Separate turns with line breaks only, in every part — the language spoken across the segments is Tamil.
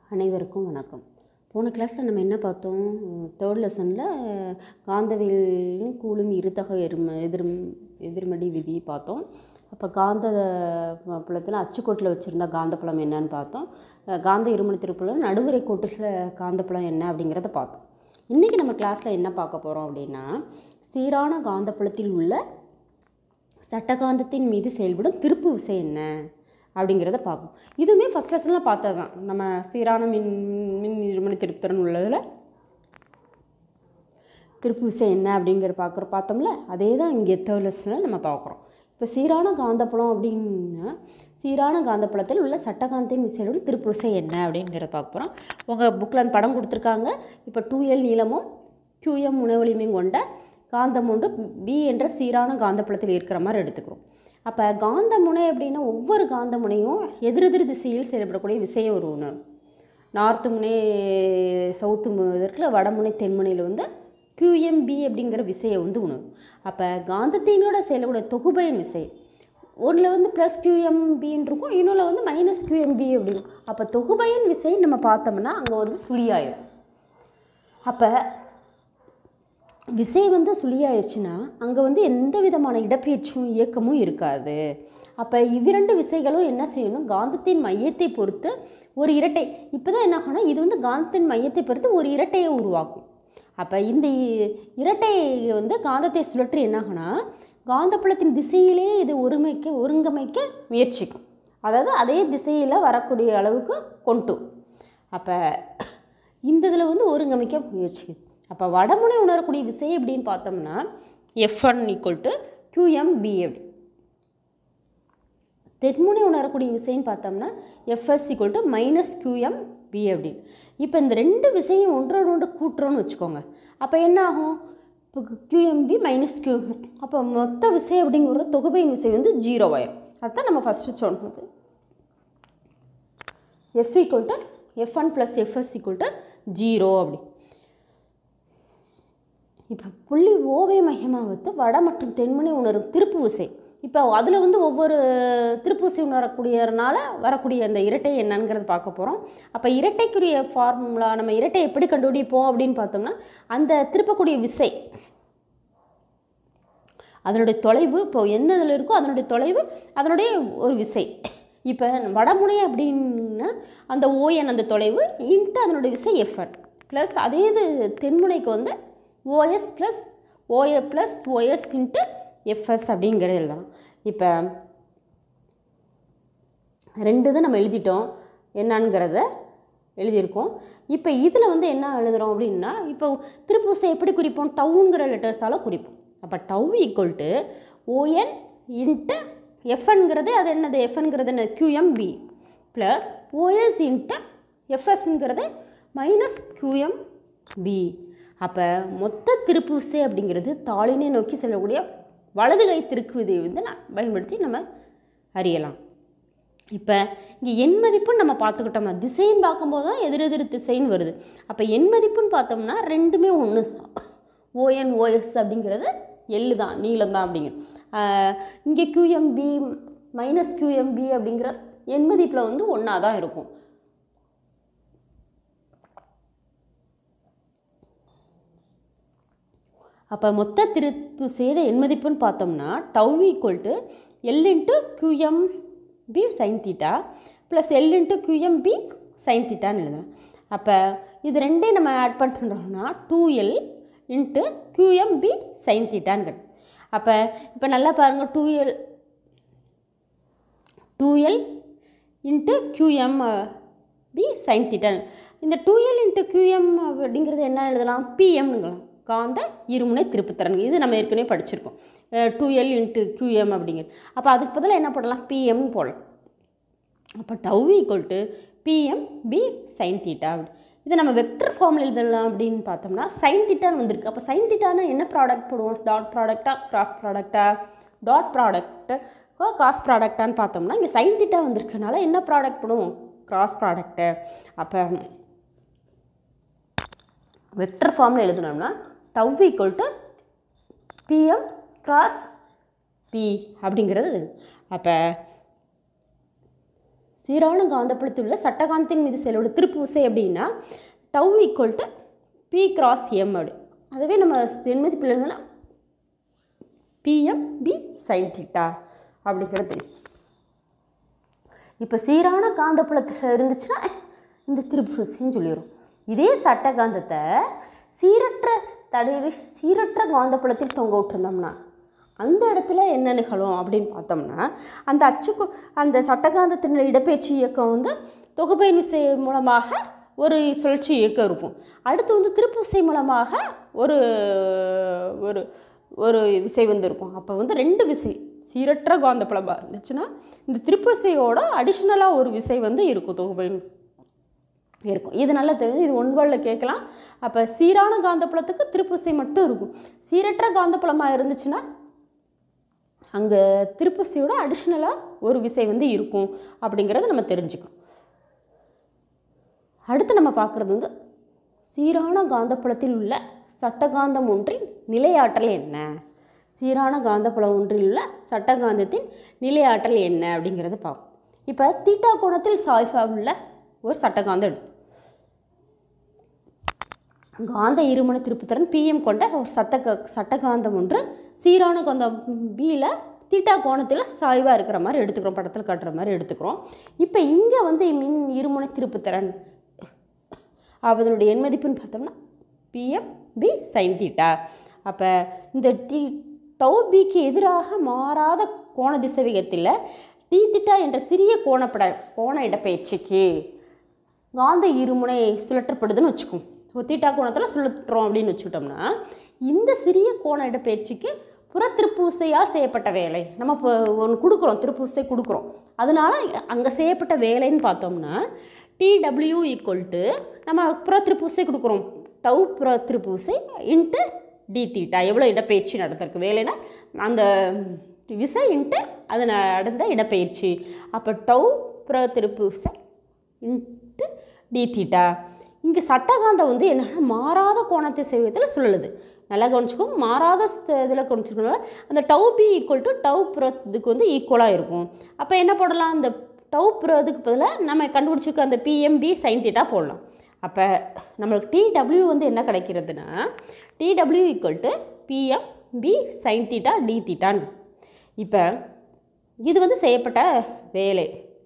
அனைவருக்கும் வணக்கம் போன கிளாஸில் நம்ம என்ன பார்த்தோம் தேர்ட் லெசனில் காந்தவியலின் கூலும் இருத்தக எரும எதிர் எதிர்மடி விதி பார்த்தோம் அப்போ காந்த புலத்தில் அச்சுக்கோட்டில் வச்சுருந்த காந்தப்புலம் என்னன்னு பார்த்தோம் அஹ் காந்த இருமணி திருப்புலம் நடுவரை கோட்டில் காந்தப்புலம் என்ன அப்படிங்கிறத பார்த்தோம் இன்றைக்கி நம்ம கிளாஸில் என்ன பார்க்க போகிறோம் அப்படின்னா சீரான காந்தப்புலத்தில் உள்ள சட்டகாந்தத்தின் மீது செயல்படும் திருப்பு விசை என்ன அப்படிங்கிறத பார்க்கும் இதுவுமே ஃபஸ்ட் லெசனில் பார்த்தது தான் நம்ம சீரான மின் மின் இருமணி திருப்புத்திறன் உள்ளதில் திருப்பு விசை என்ன அப்படிங்கிற பார்க்குற பார்த்தோம்ல அதே தான் இங்கே தேர்ட் லெசனில் நம்ம பார்க்குறோம் இப்போ சீரான காந்தப்புலம் அப்படின்னா சீரான காந்தப்புலத்தில் உள்ள சட்டகாந்தின் விசையோட திருப்பு விசை என்ன அப்படிங்கிறத பார்க்க போகிறோம் உங்கள் புக்கில் அந்த படம் கொடுத்துருக்காங்க இப்போ டூ எல் நீளமும் கியூஎம் முனைவலிமையும் கொண்ட காந்தம் ஒன்று பி என்ற சீரான காந்தப்புலத்தில் இருக்கிற மாதிரி எடுத்துக்கிறோம் அப்போ காந்த முனை அப்படின்னா ஒவ்வொரு காந்த முனையும் எதிரெதிர் திசையில் செயல்படக்கூடிய விசையை ஒரு உணரும் நார்த்து முனை சவுத்து மு இருக்குல்ல வடமுனை தென்முனையில் வந்து QMB அப்படிங்கிற விசையை வந்து உணரும் அப்போ காந்தத்தினோட செயலோட தொகுபயன் விசை ஒன்றில் வந்து ப்ளஸ் கியூஎம்பின்னு இருக்கும் இன்னொன்று வந்து மைனஸ் கியூஎம்பி அப்படின்னு அப்போ தொகுபயன் விசை நம்ம பார்த்தோம்னா அங்கே வந்து சுழியாயிரும் அப்போ விசை வந்து சுழியாயிருச்சுன்னா அங்கே வந்து எந்த விதமான இடப்பெயர்ச்சியும் இயக்கமும் இருக்காது அப்போ இவ்விரண்டு விசைகளும் என்ன செய்யணும் காந்தத்தின் மையத்தை பொறுத்து ஒரு இரட்டை இப்போ தான் என்ன ஆகும்னா இது வந்து காந்தத்தின் மையத்தை பொறுத்து ஒரு இரட்டையை உருவாக்கும் அப்போ இந்த இ- இரட்டை வந்து காந்தத்தை சுழற்றி என்ன ஆகும்னா காந்தப்புலத்தின் திசையிலே இது ஒருமைக்க ஒருங்கமைக்க முயற்சிக்கும் அதாவது அதே திசையில் வரக்கூடிய அளவுக்கு கொண்டு அப்போ இந்த இதில் வந்து ஒருங்கமைக்க முயற்சிக்குது அப்போ வடமுனை உணரக்கூடிய விசை எப்படின்னு பார்த்தோம்னா F one equal to Q M B அப்படி தென்முனை உணரக்கூடிய விசைன்னு பார்த்தோம்னா F S equal to minus Q M அப்படின்னு இப்போ இந்த ரெண்டு விசையும் ஒன்றோடு ஒன்று கூட்டுறோன்னு வச்சுக்கோங்க அப்போ என்ன ஆகும் இப்போ கியூஎம்பி மைனஸ் கியூ அப்போ மொத்த விசை அப்படிங்கிற தொகுபையின் விசை வந்து ஜீரோ ஆயிரும் அதுதான் நம்ம ஃபஸ்ட்டு சொன்னது F equal to F one plus F S equal to zero அப்படி இப்போ புள்ளி ஓவை மையமாக வைத்து வட மற்றும் தென்முனை உணரும் திருப்பு விசை இப்போ அதில் வந்து ஒவ்வொரு திருப்பு விசை உணரக்கூடியனால வரக்கூடிய அந்த இரட்டை என்னங்கிறது பார்க்க போகிறோம் அப்போ இரட்டைக்குரிய ஃபார்முலா நம்ம இரட்டை எப்படி கண்டுபிடிப்போம் அப்படின்னு பார்த்தோம்னா அந்த திருப்பக்கூடிய விசை அதனுடைய தொலைவு இப்போ எந்த இதில் இருக்கோ அதனுடைய தொலைவு அதனுடைய ஒரு விசை இப்போ வடமுனை அப்படின்னா அந்த ஓஎன் அந்த தொலைவு இன்ட்டு அதனுடைய விசை எஃப்என் ப்ளஸ் அதே இது தென்முனைக்கு வந்து O S plus O A plus O S into F S அப்படிங்கிறது எழுதலாம் இப்போ ரெண்டு தான் நம்ம எழுதிட்டோம் என்னங்கிறத எழுதியிருக்கோம் இப்போ இதில் வந்து என்ன எழுதுகிறோம் அப்படின்னா இப்போ திருப்பூசை எப்படி குறிப்போம் டவுங்கிற லெட்டர்ஸால் குறிப்போம் அப்போ tau equal to O N into எஃப்என்கிறது அது என்னது எஃப்என்கிறது என்ன கியூஎம்பி ப்ளஸ் ஓஎஸ் இன்ட்டு எஃப்எஸ்ங்கிறது மைனஸ் கியூஎம்பி அப்போ மொத்த திருப்பு விசை அப்படிங்கிறது தாளினை நோக்கி செல்லக்கூடிய வலது கை திருக்கு விதையை வந்து நான் பயன்படுத்தி நம்ம அறியலாம் இப்போ இங்கே எண் மதிப்புன்னு நம்ம பார்த்துக்கிட்டோம்னா திசைன்னு பார்க்கும்போது தான் எதிரெதிர் திசைன்னு வருது அப்போ எண் மதிப்புன்னு பார்த்தோம்னா ரெண்டுமே ஒன்று ஓஎன் ஓஎஸ் அப்படிங்கிறது எள்ளு தான் நீளம் தான் அப்படிங்கிறது இங்கே கியூஎம்பி மைனஸ் கியூஎம்பி அப்படிங்கிற எண் மதிப்பில் வந்து ஒன்றா தான் இருக்கும் அப்போ மொத்த திருப்பு செய்கிற எண் மதிப்புன்னு பார்த்தோம்னா tau equal to L into QM B sine theta plus L into QM B sine தீட்டான்னு எழுதலாம் அப்போ இது ரெண்டையும் நம்ம ஆட் பண்ணுறோம்னா two L into QM B sine தீட்டான்னு கிடைக்கும் அப்போ இப்போ நல்லா பாருங்கள் two L two L into QM B sine தீட்டான் இந்த டூ எல் இன்ட்டு கியூஎம் அப்படிங்கிறது என்ன எழுதலாம் பிஎம்னுங்களாம் காந்த இருமுனை திருப்புத்திறன் இது நம்ம ஏற்கனவே படிச்சிருக்கோம் டூ எல் இன்ட்டு கியூஎம் அப்படிங்கிறது அப்போ அதுக்கு பதிலாக என்ன போடலாம் பிஎம்னு போடலாம் அப்போ tau equal to PM B sine theta அப்படி இதை நம்ம வெக்டர் ஃபார்மில் எழுதலாம் அப்படின்னு பார்த்தோம்னா சைன் தீட்டான்னு வந்திருக்கு அப்போ சைன் தீட்டானா என்ன ப்ராடக்ட் போடுவோம் டாட் ப்ராடக்டா கிராஸ் ப்ராடக்டா டாட் ப்ராடக்ட் காஸ் ப்ராடக்டான்னு பார்த்தோம்னா இங்கே சைன் தீட்டா வந்திருக்கனால என்ன ப்ராடக்ட் போடுவோம் கிராஸ் ப்ராடக்ட்டு அப்போ வெக்டர் ஃபார்மில் எழுதணும்னா tau equal to PM cross B அப்படிங்கிறது அப்போ சீரான காந்தப்புலத்தில் உள்ள சட்டகாந்தத்தின் மீது செயலோட திருப்பு விசை அப்படின்னா tau equal to B cross M அப்படி அதுவே நம்ம எண்மதிப்பில் எழுதுனா பிஎம் பி சைன் தீட்டா அப்படிங்கிறது தெரியும் இப்போ சீரான காந்தப்புலத்தில் இருந்துச்சுன்னா இந்த திருப்பு விசைன்னு சொல்லிடும் இதே சட்ட காந்தத்தை சீரற்ற தடவி சீரற்ற காந்தப்புலத்தில் தொங்க விட்டுருந்தோம்னா அந்த இடத்துல என்ன நிகழும் அப்படின்னு பார்த்தோம்னா அந்த அச்சுக்கு அந்த சட்டகாந்தத்தின் இடப்பெயர்ச்சி இயக்கம் வந்து தொகுப்பயன் விசை மூலமாக ஒரு சுழற்சி இயக்கம் இருக்கும் அடுத்து வந்து திருப்பு விசை மூலமாக ஒரு ஒரு ஒரு விசை வந்து இருக்கும் அப்போ வந்து ரெண்டு விசை சீரற்ற காந்தப்புலமாக இருந்துச்சுன்னா இந்த திருப்பு விசையோட அடிஷ்னலாக ஒரு விசை வந்து இருக்கும் தொகுப்பயன் விசை இருக்கும் இது நல்லா தெரியும் இது ஒன்வழில் கேட்கலாம் அப்போ சீரான காந்தப்புலத்துக்கு திருப்புசை மட்டும் இருக்கும் சீரற்ற காந்தப்புலமாக இருந்துச்சுன்னா அங்கே திருப்பசியோட அடிஷ்னலாக ஒரு விசை வந்து இருக்கும் அப்படிங்கிறத நம்ம தெரிஞ்சுக்கிறோம் அடுத்து நம்ம பார்க்குறது வந்து சீரான காந்தப்புலத்தில் உள்ள சட்டகாந்தம் ஒன்றின் நிலையாற்றல் என்ன சீரான காந்தப்புலம் ஒன்றில் உள்ள சட்டகாந்தத்தின் நிலையாற்றல் என்ன அப்படிங்கிறத பார்ப்போம் இப்போ தீட்டா கோணத்தில் சாய்வாக உள்ள ஒரு சட்டகாந்தம் எடுத்து காந்த இருமுனை திருப்புத்திறன் பிஎம் கொண்ட ஒரு சத்த சட்டகாந்தம் ஒன்று சீரான காந்தம் பியில் தீட்டா கோணத்தில் சாய்வாக இருக்கிற மாதிரி எடுத்துக்கிறோம் படத்தில் காட்டுற மாதிரி எடுத்துக்கிறோம் இப்போ இங்கே வந்து மின் இருமுனை திருப்புத்திறன் அதனுடைய எண் மதிப்புன்னு பார்த்தோம்னா பிஎம் பி சைன் தீட்டா அப்போ இந்த டி டவு பிக்கு எதிராக மாறாத கோண திசைவேகத்தில் டி திட்டா என்ற சிறிய கோணப்பட கோண இடப்பெயர்ச்சிக்கு காந்த இருமுனை சுழற்றப்படுதுன்னு வச்சுக்கோம் ஒரு தீட்டா கோணத்தில் சுழற்றுறோம் அப்படின்னு வச்சுக்கிட்டோம்னா இந்த சிறிய கோண இடப்பெயர்ச்சிக்கு புற திருப்பூசையால் செய்யப்பட்ட வேலை நம்ம இப்போ ஒன்று கொடுக்குறோம் திருப்பூசை கொடுக்குறோம் அதனால அங்கே செய்யப்பட்ட வேலைன்னு பார்த்தோம்னா டிடபிள்யூ ஈக்குவல் டு நம்ம புற திருப்பூசை கொடுக்குறோம் டவு புற திருப்பூசை இன்ட்டு டி தீட்டா எவ்வளோ இடப்பெயர்ச்சி நடந்திருக்கு வேலைன்னா அந்த விசை இன்ட்டு அது நடந்த இடப்பெயர்ச்சி அப்போ டவு புற திருப்பூசை இன்ட்டு டி தீட்டா இங்கே சட்டகாந்தம் வந்து என்னென்னா மாறாத கோணத்தை செய்வதில் சுழலுது நல்லா கவனிச்சுக்கோங்க மாறாத இதில் கவனிச்சுக்கணும் அந்த tau B equal to tau புறத்துக்கு வந்து ஈக்குவலாக இருக்கும் அப்போ என்ன போடலாம் அந்த டவு புறதுக்கு பதிலாக நம்ம கண்டுபிடிச்சிருக்க அந்த பிஎம்பி சைன் தீட்டா போடலாம் அப்போ நம்மளுக்கு டிடபிள்யூ வந்து என்ன கிடைக்கிறதுனா DW equal to PM B sine theta D தீட்டான்னு இப்போ இது வந்து செய்யப்பட்ட வேலை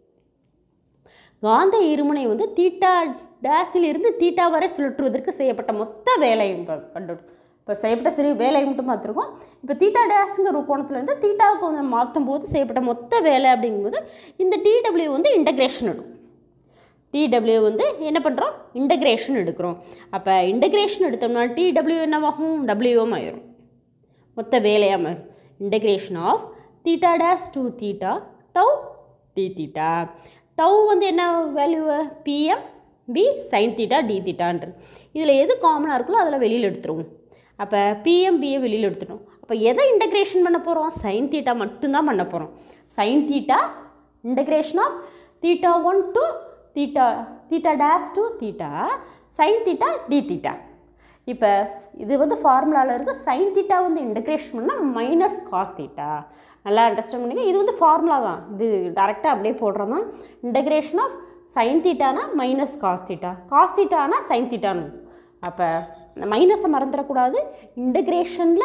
காந்த இருமுனை வந்து தீட்டா டேஸிலிருந்து தீட்டா வரை சுழற்றுவதற்கு செய்யப்பட்ட மொத்த வேலை கண்டு இப்போ செய்யப்பட்ட சிறு வேலையை மட்டும் பார்த்துருக்கோம் இப்போ தீட்டா டேஸுங்கிற ஒரு கோணத்துலேருந்து தீட்டாவுக்கு வந்து மாற்றும் போது செய்யப்பட்ட மொத்த வேலை அப்படிங்கும்போது இந்த டிடபிள்யூ வந்து இன்டகிரேஷன் எடுக்கும் டிடபிள்யூ வந்து என்ன பண்ணுறோம் இன்டகிரேஷன் எடுக்கிறோம் அப்போ இன்டகிரேஷன் எடுத்தோம்னா டிடபிள்யூ என்னவாகும் டபிள்யூவும் ஆயிரும் மொத்த வேலையாக மாறும் integration of theta dash to theta tau D theta tau வந்து என்ன value PM B sine theta D தீட்டான்றது இதில் எது காமனாக இருக்கோ அதில் வெளியில் எடுத்துருவோம் அப்போ பிஎம்பியை வெளியில் எடுத்துட்டோம் அப்போ எதை இன்டகிரேஷன் பண்ண போகிறோம் சைன் தீட்டா மட்டும்தான் பண்ண போகிறோம் sine theta integration of theta one to theta theta dash to theta sine theta D theta இப்போ இது வந்து ஃபார்முலாவில் இருக்குது சைன் தீட்டா வந்து இன்டகிரேஷன் பண்ணால் மைனஸ் காஸ் தீட்டா நல்லா அண்டர்ஸ்டாண்ட் பண்ணிங்க இது வந்து ஃபார்முலா தான் இது டேரெக்டாக அப்படியே போடுறோம் தான் இன்டகிரேஷன் ஆஃப் சைன் தீட்டானா மைனஸ் காஸ் தீட்டா காஸ் தீட்டானா சைன் தீட்டான்னு அப்போ மைனஸை மறந்துடக்கூடாது இன்டகிரேஷனில்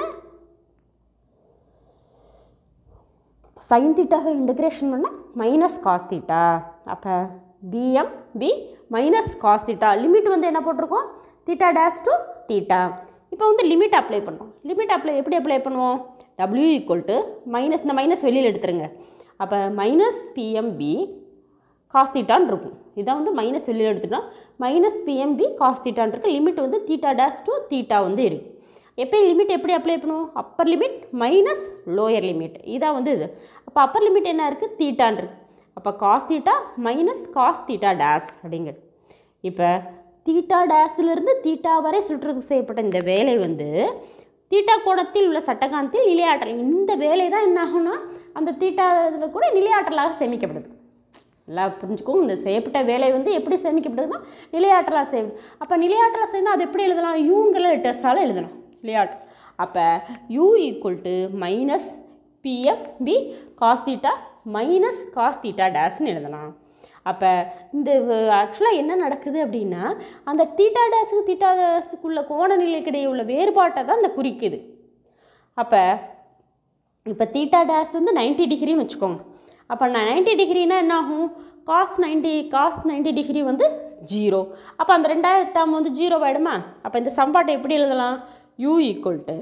சைன் தீட்டாவை இன்டகிரேஷன் பண்ணால் மைனஸ் காஸ் தீட்டா அப்போ PM B minus cos theta limit வந்து என்ன போட்டிருக்கோம் தீட்டா டேஸ் டு தீட்டா இப்போ வந்து லிமிட் அப்ளை பண்ணுறோம் லிமிட் அப்ளை எப்படி அப்ளை பண்ணுவோம் டபிள்யூ ஈக்குவல் டு மைனஸ் இந்த மைனஸ் வெளியில் எடுத்துருங்க அப்போ மைனஸ் பிஎம்பி காஸ் தீட்டான்னு இருக்கும் இதான் வந்து மைனஸ் வெளியில் எடுத்துட்டோம் மைனஸ் பிஎம்பி காஸ் தீட்டான் இருக்கு லிமிட் வந்து தீட்டா டேஸ் டு தீட்டா வந்து இருக்குது எப்பயும் லிமிட் எப்படி அப்ளை பண்ணுவோம் upper limit minus lower limit இதான் வந்து இது அப்போ அப்பர் லிமிட் என்ன இருக்குது தீட்டான் இருக்கு அப்போ cos theta minus cos theta dash அப்படிங்கிறது இப்போ தீட்டா டேஸ்லேருந்து தீட்டா வரை சுற்றுறதுக்கு செய்யப்பட்ட இந்த வேலை வந்து தீட்டா கோணத்தில் உள்ள சட்டகாந்தத்தில் நிலையாற்றல் இந்த வேலை தான் என்ன ஆகும்னா அந்த தீட்டா இதில் கூட நிலையாற்றலாக சேமிக்கப்படுது நல்லா புரிஞ்சுக்கோங்க இந்த செய்யப்பட்ட வேலை வந்து எப்படி சேமிக்கப்படுதுன்னா நிலையாற்றலாக செய்யும் அப்போ நிலையாற்றலாக செய்யணும் அது எப்படி எழுதலாம் யூங்கிற லெட்டர்ஸால் எழுதணும் நிலையாற்றல் அப்போ U equal to minus PM B cos theta minus cos theta டேஸ்ன்னு எழுதலாம் அப்போ இந்த ஆக்சுவலாக என்ன நடக்குது அப்படின்னா அந்த தீட்டா டேஸுக்கு தீட்டா டேஸுக்குள்ள கோண நிலைக்கிடையே உள்ள வேறுபாட்டை தான் இந்த குறிக்குது அப்போ இப்போ தீட்டா டேஸ் வந்து 90 டிகிரின்னு வச்சுக்கோங்க அப்போ நான் நைன்ட்டி டிகிரினா என்ன ஆகும் காஸ் 90 காஸ் 90 டிகிரி வந்து ஜீரோ அப்போ அந்த ரெண்டாயிரம் டேர்ம் வந்து ஜீரோ ஆகிடுமா அப்போ இந்த சம்பாட்டை எப்படி எழுதலாம் யூ ஈக்குவல் டு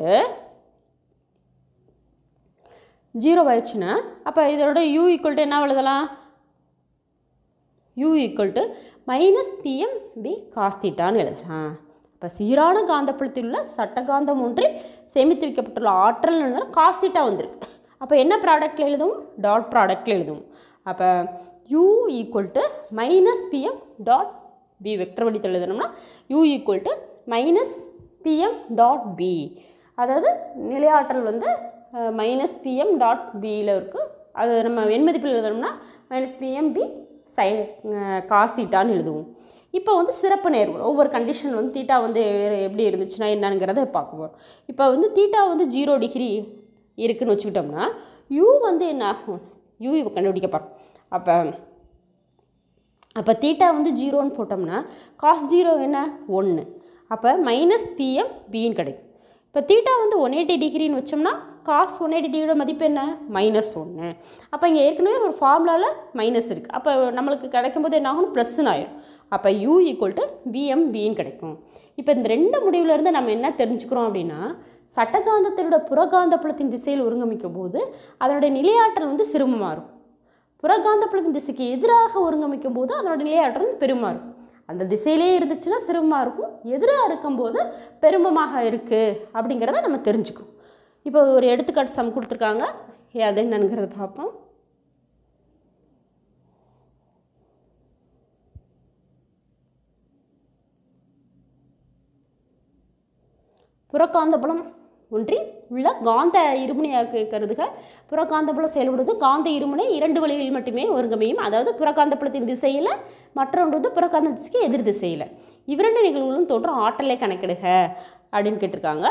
ஜீரோ ஆயிடுச்சுன்னா அப்போ இதோட யூ ஈக்குவல் டு என்ன எழுதலாம் U equal to minus PM B காஸ்தீட்டான்னு எழுதலாம் இப்போ சீரான காந்தப்புலத்தில் உள்ள சட்டகாந்தம் ஒன்றில் சேமித்து வைக்கப்பட்டுள்ள ஆற்றல் எழுதலாம் காஸ்தீட்டா வந்திருக்கு அப்போ என்ன ப்ராடக்ட்டில் எழுதுவோம் டாட் ப்ராடக்ட்டில் எழுதுவோம் அப்போ U equal to minus PM dot B vector வடித்தில் எழுதணும்னா U equal to minus PM dot B அதாவது நிலையாற்றல் வந்து மைனஸ் பிஎம் டாட் பியில் இருக்குது அது நம்ம எண்மதிப்பில் எழுதணும்னா மைனஸ் பிஎம் பி சை காஸ் தீட்டான்னு எழுதுவோம் இப்போ வந்து சிறப்பு நேர்வு ஒவ்வொரு கண்டிஷன் வந்து தீட்டா வந்து எப்படி இருந்துச்சுன்னா என்னங்கிறத பார்க்குவோம் இப்போ வந்து தீட்டா வந்து ஜீரோ டிகிரி இருக்குன்னு வச்சுக்கிட்டோம்னா யூ வந்து என்ன ஆகும் யூ கண்டுபிடிக்க போகிறோம் அப்போ அப்போ தீட்டா வந்து ஜீரோன்னு போட்டோம்னா காஸ் ஜீரோ என்ன ஒன்று அப்போ மைனஸ் பிஎம் பின்னு கிடைக்கும் இப்போ தீட்டா வந்து ஒன் எயிட்டி டிகிரின்னு வச்சோம்னா காஸ் ஒன் எயிட்டி டிகிரியோட மதிப்பு என்ன மைனஸ் ஒன்று அப்போ இங்கே ஏற்கனவே ஒரு ஃபார்முலாவில் மைனஸ் இருக்குது அப்போ நம்மளுக்கு கிடைக்கும்போது என்ன ஆகும் ப்ளஸ்ன்னு ஆயிரும் அப்போ யூ ஈக்குவல் டு பிஎம் பின்னு கிடைக்கும் இப்போ இந்த ரெண்டு முடிவுலேருந்து நம்ம என்ன தெரிஞ்சுக்கிறோம் அப்படின்னா சட்டகாந்தத்தினோட புறகாந்த புலத்தின் திசையில் ஒருங்கமைக்கும் போது அதனுடைய நிலையாற்றல் வந்து சிறுமமாக இருக்கும் புறகாந்த புலத்தின் திசைக்கு எதிராக ஒருங்கமைக்கும் போது அதனோட நிலையாற்றல் வந்து பெருமா இருக்கும் அந்த திசையிலே இருந்துச்சுன்னா சிறுமமாக இருக்கும் எதிராக இருக்கும்போது பெருமமாக இருக்குது அப்படிங்கிறத நம்ம தெரிஞ்சுக்கணும் இப்போ ஒரு எடுத்துக்காட்டு சம் கொடுத்துருக்காங்க ஏ, அது என்னங்கிறத பார்ப்போம் புறக்காந்தபுலம் ஒன்றி உள்ள காந்த இருமுனையாக கருதுக புறக்காந்தபுலம் செயல்படுவது காந்த இருமுனை இரண்டு வழிகளில் மட்டுமே ஒருங்கமையும் அதாவது புறக்காந்தபுலத்தின் திசையில் மற்றொன்று வந்து புறக்காந்த திசைக்கு எதிர் திசையில் இவ்விரண்டு நிகழ்வுகளும் தோன்றும் ஆற்றலை கணக்கிடுக அப்படின்னு கேட்டிருக்காங்க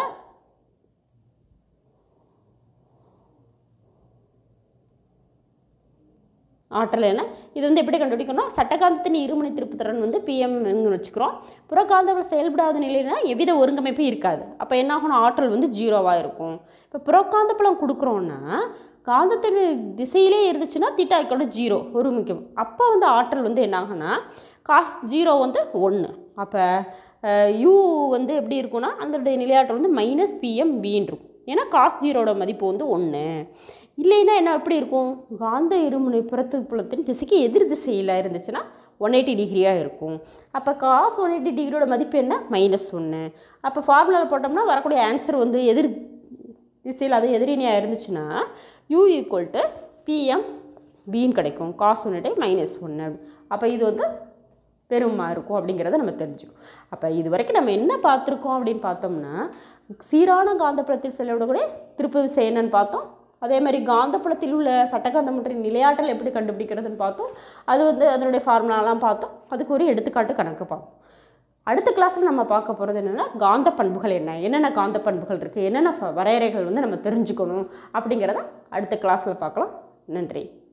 ஆற்றல் என்ன இது வந்து எப்படி கண்டுபிடிக்கணும் சட்டகாந்தத்தின் இருமுனை திருப்புத்திறன் வந்து பிஎம்னு வச்சுக்கிறோம் புறக்காந்தங்கள் செயல்படாத நிலையினா எவ்வித ஒருங்கமைப்பும் இருக்காது அப்போ என்ன ஆகணும் ஆற்றல் வந்து ஜீரோவாக இருக்கும் இப்போ புறக்காந்த பலம் கொடுக்குறோன்னா காந்தத்தின் திசையிலே இருந்துச்சுன்னா திட்டாய்க்கோட ஜீரோ ஒருமிக்கும் அப்போ வந்து ஆற்றல் வந்து என்ன ஆகும்னா காஸ் ஜீரோ வந்து ஒன்று அப்போ யூ வந்து எப்படி இருக்கும்னா அதனுடைய நிலையாற்றல் வந்து மைனஸ் பிஎம் பின்னு இருக்கும் ஏன்னா காஸ் ஜீரோட மதிப்பு வந்து ஒன்று இல்லைன்னா என்ன எப்படி இருக்கும் காந்த இருமுனை புறத்து புலத்தின் திசைக்கு எதிர் திசையில் இருந்துச்சுன்னா ஒன் எயிட்டி டிகிரியாக இருக்கும் அப்போ காஸ் ஒன் எயிட்டி டிகிரியோட மதிப்பு என்ன மைனஸ் ஒன்று அப்போ ஃபார்முலாவில் போட்டோம்னா வரக்கூடிய ஆன்சர் வந்து எதிர் திசையில் அது எதிரினியாக இருந்துச்சுன்னா யூ ஈக்குவல் டு பிஎம் பின்னு கிடைக்கும் காஸ் ஒன்னுட்டே மைனஸ் ஒன்று அப்போ இது வந்து பெருமா இருக்கும் அப்படிங்கிறத நம்ம தெரிஞ்சுக்கணும் அப்போ இது வரைக்கும் நம்ம என்ன பார்த்துருக்கோம் அப்படின்னு பார்த்தோம்னா சீரான காந்தப்புலத்தில் செல்லவிடக்கூடிய திருப்பு விசை என்னன்னு பார்த்தோம் அதே மாதிரி காந்தப்புலத்தில் உள்ள சட்டகாந்தம் மற்றும் நிலையாற்றல் எப்படி கண்டுபிடிக்கிறதுன்னு பார்த்தோம் அது வந்து அதனுடைய ஃபார்முலாலாம் பார்த்தோம் அதுக்கு ஒரு எடுத்துக்காட்டு கணக்கு பார்த்தோம் அடுத்த கிளாஸில் நம்ம பார்க்க போகிறது என்னென்னா காந்த பண்புகள் என்ன என்னென்ன காந்த பண்புகள் இருக்குது என்னென்ன ஃப- வரையறைகள் வந்து நம்ம தெரிஞ்சுக்கணும் அப்படிங்கிறத அடுத்த கிளாஸில் பார்க்கலாம் நன்றி